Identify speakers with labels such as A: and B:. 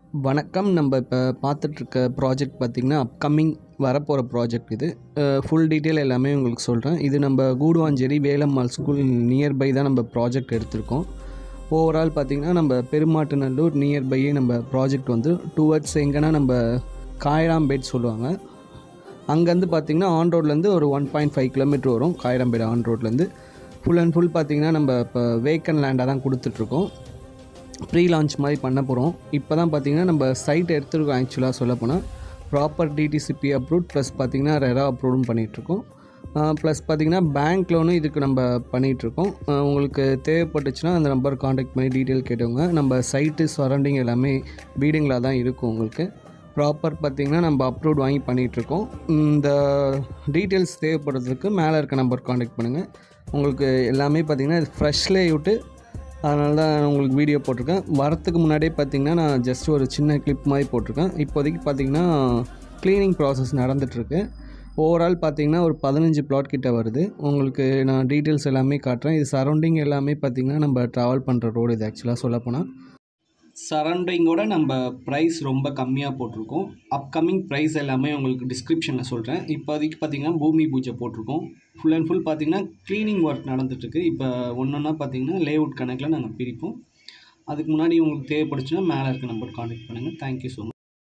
A: வணக்கம் நம்ம இப்போ பார்த்துட்ருக்க ப்ராஜெக்ட் பார்த்திங்கன்னா அப்கமிங் வரப்போகிற ப்ராஜெக்ட் இது ஃபுல் டீட்டெயில் எல்லாமே உங்களுக்கு சொல்கிறேன் இது நம்ம கூடுவாஞ்சேரி வேலம்மாள் ஸ்கூல் நியர்பை தான் நம்ம ப்ராஜெக்ட் எடுத்திருக்கோம் ஓவரால் பார்த்திங்கன்னா நம்ம பெருமாட்டுநல்லூர் நியர்பையே நம்ம ப்ராஜெக்ட் வந்து டுவர்ட்ஸ் எங்கன்னா நம்ம காயராம்பேட் சொல்லுவாங்க அங்கேருந்து பார்த்திங்கன்னா ஆன் ரோட்லேருந்து ஒரு ஒன் பாயிண்ட் ஃபைவ் கிலோமீட்டர் வரும் காயராம்பேடு ஆன் ரோட்லேருந்து ஃபுல் அண்ட் ஃபுல் பார்த்திங்கன்னா நம்ம இப்போ வேக்கன் லேண்டாக தான் கொடுத்துட்ருக்கோம் ப்ரீ லான்ச் மாதிரி பண்ண போகிறோம் இப்போ தான் பார்த்தீங்கன்னா நம்ம சைட் எடுத்துருக்கோம் ஆக்சுவலாக சொல்ல போனால் ப்ராப்பர் டிடிசிபி அப்ரூவ் ப்ளஸ் பார்த்தீங்கன்னா ரெரா அப்ரூவும் பண்ணிகிட்ருக்கோம் ப்ளஸ் பார்த்தீங்கன்னா பேங்க் லோனும் இதுக்கு நம்ம பண்ணிகிட்ருக்கோம் உங்களுக்கு தேவைப்பட்டுச்சுன்னா அந்த நம்பர் காண்டாக்ட் பண்ணி டீட்டெயில் கேட்டவங்க நம்ம சைட்டு சரௌண்டிங் எல்லாமே வீடுங்களாக தான் இருக்கும் உங்களுக்கு ப்ராப்பர் பார்த்திங்கன்னா நம்ம அப்ரூவ் வாங்கி பண்ணிகிட்ருக்கோம் இந்த டீட்டெயில்ஸ் தேவைப்படுறதுக்கு மேலே இருக்க நம்பர் காண்டாக்ட் பண்ணுங்கள் உங்களுக்கு எல்லாமே பார்த்திங்கன்னா இது ஃப்ரெஷ் லேஅவுட்டு அதனால தான் நான் உங்களுக்கு வீடியோ போட்டிருக்கேன் வரத்துக்கு முன்னாடியே பார்த்தீங்கன்னா நான் ஜஸ்ட் ஒரு சின்ன கிளிப் மாதிரி போட்டிருக்கேன் இப்போதைக்கு பார்த்தீங்கன்னா க்ளீனிங் ப்ராசஸ் நடந்துகிட்ருக்கு ஓவரால் பார்த்தீங்கன்னா ஒரு பதினஞ்சு பிளாட் கிட்ட வருது உங்களுக்கு நான் டீட்டெயில்ஸ் எல்லாமே காட்டுறேன் இது சரௌண்டிங் எல்லாமே பார்த்தீங்கன்னா நம்ம ட்ராவல் பண்ணுற ரோடு இது ஆக்சுவலாக சொல்லப்போனால் சரௌண்டிங்கோட நம்ம ப்ரைஸ் ரொம்ப கம்மியாக போட்டிருக்கோம் அப்கமிங் ப்ரைஸ் எல்லாமே உங்களுக்கு டிஸ்கிரிப்ஷனில் சொல்கிறேன் இப்போதைக்கு பார்த்தீங்கன்னா பூமி பூஜை போட்டிருக்கோம் ஃபுல் அண்ட் ஃபுல் பார்த்தீங்கன்னா க்ளீனிங் ஒர்க் நடந்துட்டுருக்கு இப்போ ஒன்று ஒன்றா பார்த்தீங்கன்னா லேஅவுட் கணக்கில் நாங்கள் பிரிப்போம் அதுக்கு முன்னாடி உங்களுக்கு தேவைப்படுச்சுன்னா மேலே இருக்க நம்பர் காண்டாக்ட் பண்ணுங்கள் தேங்க்யூ ஸோ மச்